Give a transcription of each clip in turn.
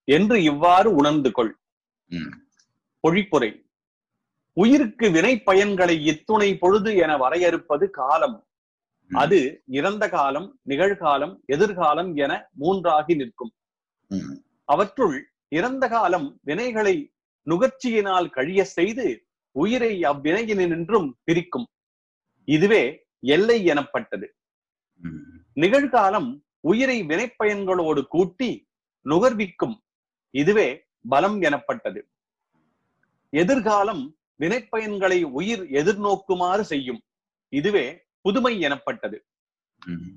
என்று இவ்வாறு உணர்ந்து கொள் ம், பொழிப்புரை உயிருக்கு வினை பயன்களை இத்துணை பொழுது என வரையறுப்பது காலம் ம், அது இறந்த காலம் நிகழ்காலம் எதிர்காலம் என மூன்றாகி நிற்கும் ம், அவற்றுள் இறந்த காலம் வினைகளை நுகர்ச்சியினால் கழிய செய்து உயிரை அவ்வினையினின்றும் பிரிக்கும் இதுவே எல்லை எனப்பட்டது ம், நிகழ்காலம் உயிரை வினைப்பயன்களோடு கூட்டி நுகர்விக்கும் இதுவே பலம் எனப்பட்டது எதிர்காலம் வினைப்பயன்களை உயிர் எதிர்நோக்குமாறு செய்யும் இதுவே புதுமை எனப்பட்டது ம்,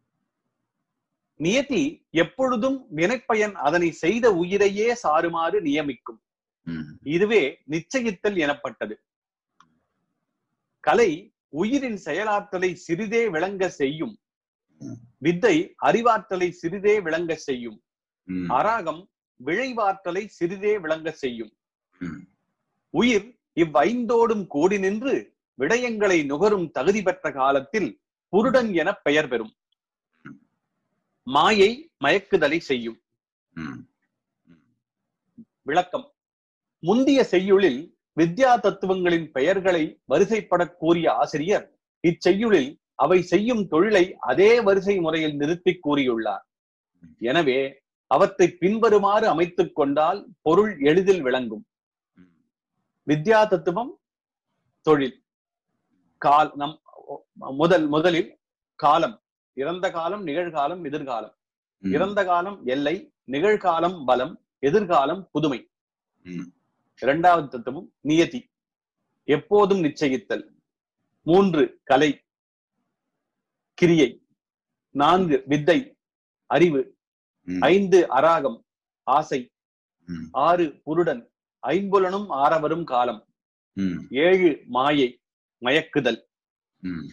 நியதி எப்பொழுதும் வினைப்பயன் அதனை செய்த உயிரையே சாருமாறு நியமிக்கும் ம், இதுவே நிச்சயித்தல் எனப்பட்டது கலை உயிரின் செயலாற்றலை சிறிதே விளங்க செய்யும் வித்தை அறிவாற்றலை சிறிதே விளங்க செய்யும் ம், அராகம் விழைவாற்றலை சிறிதே விளங்க செய்யும் ம், உயிர் இவ்வைந்தோடும் கூடி நின்று விடயங்களை நுகரும் தகுதி பெற்ற காலத்தில் புருடன் என பெயர் பெறும் மாயை மயக்குதலை செய்யும் ம், விளக்கம் முந்திய செய்யுளில் வித்யா தத்துவங்களின் பெயர்களை வரிசைப்படக் கூறிய ஆசிரியர் இச்செய்யுளில் அவை செய்யும் தொழிலை அதே வரிசை முறையில் நிறுத்தி கூறியுள்ளார் எனவே அவற்றை பின்வருமாறு அமைத்துக் கொண்டால் பொருள் எளிதில் விளங்கும் ம், வித்யா தத்துவம் தொழில் கால் நம் முதல் முதலில் காலம் இறந்த காலம் நிகழ்காலம் எதிர்காலம் ம், இறந்த காலம் எல்லை நிகழ்காலம் பலம் எதிர்காலம் புதுமை ம், இரண்டாவது தத்துவம் நியதி எப்போதும் நிச்சயித்தல் மூன்று கலை கிரியை நான்கு வித்தை அறிவு ம், ஐந்து அராகம் ஆசை ம், ஆறு புருடன் ஐம்புலனும் ஆரவரும் காலம் ம், ஏழு மாயை மயக்குதல் ம்.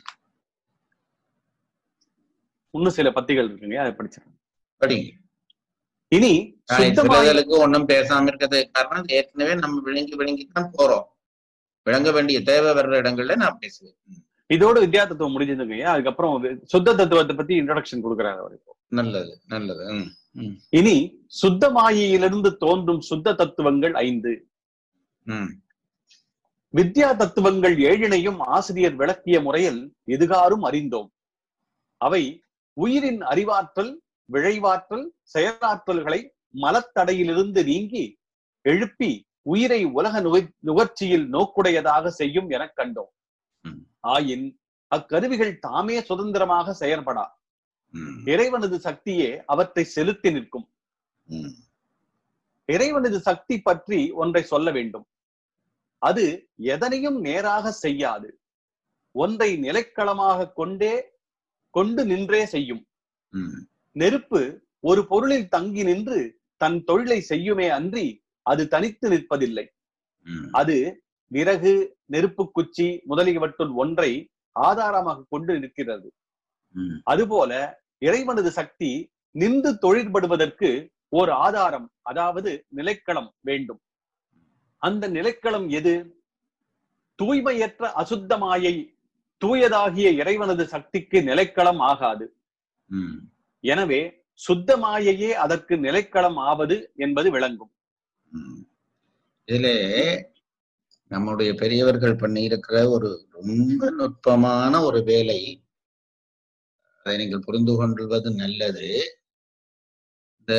இன்னும் சில பத்திகள் இருக்குங்க அதை படிச்சிருக்கேன் படிங்க இனி நான் சுத்தமாய் சிலர்களுக்கு ஒண்ணும் பேசாம இருக்கிறது காரணம் ஏற்கனவே நம்ம விளங்கி விளங்கி தான் போறோம் விளங்க வேண்டிய தேவை வர்ற இடங்கள்ல நான் பேசுவேன் ம், இதோட வித்யா தத்துவம் முடிஞ்சதுங்க அதுக்கப்புறம் வி- சுத்த தத்துவத்தை பத்தி இன்ட்ரோடக்ஷன் கொடுக்குறாரு அவர் இப்போ. நல்லது நல்லது ம், ம், இனி சுத்த மாயையிலிருந்து தோன்றும் சுத்த தத்துவங்கள் ஐந்து ம், வித்யா தத்துவங்கள் ஏழினையும் ஆசிரியர் விளக்கிய முறையில் எதுகாரும் அறிந்தோம் அவை உயிரின் அறிவாற்றல் விழைவாற்றல் செயலாற்றல்களை மலத்தடையிலிருந்து நீங்கி எழுப்பி உயிரை உலக நுகை- நுகர்ச்சியில் நோக்குடையதாக செய்யும் எனக் கண்டோம் ம். ஆயின் அக்கருவிகள் தாமே சுதந்திரமாக செயற்படா ம், இறைவனது சக்தியே அவற்றை செலுத்தி நிற்கும் ம், இறைவனது சக்தி பற்றி ஒன்றை சொல்ல வேண்டும் அது எதனையும் நேராக செய்யாது ஒன்றை நிலைக்களமாக கொண்டே கொண்டு நின்றே செய்யும் ம், நெருப்பு ஒரு பொருளில் தங்கி நின்று தன் தொழிலை செய்யுமே அன்றி அது தனித்து நிற்பதில்லை ம், அது விறகு நெருப்பு குச்சி முதலியவற்றுள் ஒன்றை ஆதாரமாக கொண்டு நிற்கிறது ம், அதுபோல இறைவனது சக்தி நின்று தொழிற்படுவதற்கு ஒரு ஆதாரம் அதாவது நிலைக்களம் வேண்டும் அந்த நிலைக்களம் எது தூய்மையற்ற அசுத்த மாயை தூயதாகிய இறைவனது சக்திக்கு நிலைக்களம் ஆகாது ம், எனவே சுத்த மாயையே அதற்கு நிலைக்களம் ஆவது என்பது விளங்கும் ம். இதிலே நம்முடைய பெரியவர்கள் பண்ணியிருக்கிற ஒரு ரொம்ப நுட்பமான ஒரு வேலை அதை நீங்கள் புரிந்து கொள்வது நல்லது இந்த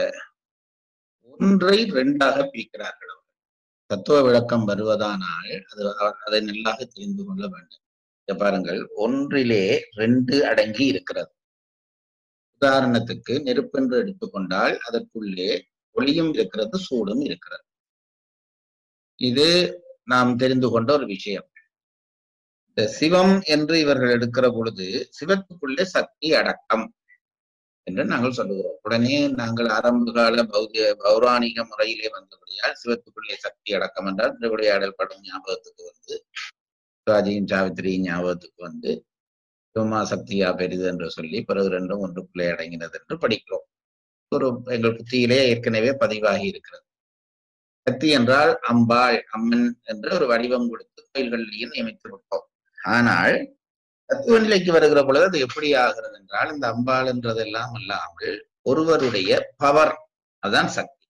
ஒன்றை ரெண்டாக பிரிக்கிறார்கள் அவர்கள். தத்துவ விளக்கம் வருவதானால் அது அ- அதை நல்லாக தெரிந்து கொள்ள வேண்டும் இங்க பாருங்கள் ஒன்றிலே ரெண்டு அடங்கி இருக்கிறது உதாரணத்துக்கு நெருப்பென்று எடுத்துக்கொண்டால் அதற்குள்ளே ஒளியும் இருக்கிறது சூடும் இருக்கிறது இது நாம் தெரிந்து கொண்ட ஒரு விஷயம் இந்த சிவம் என்று இவர்கள் எடுக்கிற பொழுது சிவத்துக்குள்ளே சக்தி அடக்கம் என்று நாங்கள் சொல்லுகிறோம் உடனே நாங்கள் ஆரம்ப கால பௌதிக பௌராணிக முறையிலே வந்தபடியால் சிவத்துக்குள்ளே சக்தி அடக்கம் என்றால் திருவிளையாடல் படம் ஞாபகத்துக்கு வந்து சிவாஜியும் சாவித்திரியும் ஞாபகத்துக்கு வந்து சிவமா சக்தியா பெரிது என்று சொல்லி பிறகு ரெண்டும் ஒன்றுக்குள்ளே அடங்கினது என்று படிக்கிறோம் ஒரு எங்கள் புத்தியிலே ஏற்கனவே பதிவாகி இருக்கிறது சக்தி என்றால் அம்பாள் அம்மன் என்று ஒரு வடிவம் கொடுத்து கோயில்களிலேயும் நியமித்து விட்டோம் ஆனால் தத்துவ நிலைக்கு வருகிற பொழுது அது எப்படி ஆகிறது என்றால் இந்த அம்பாள் என்றதெல்லாம் அல்லாமல் ஒருவருடைய பவர் அதான் சக்தி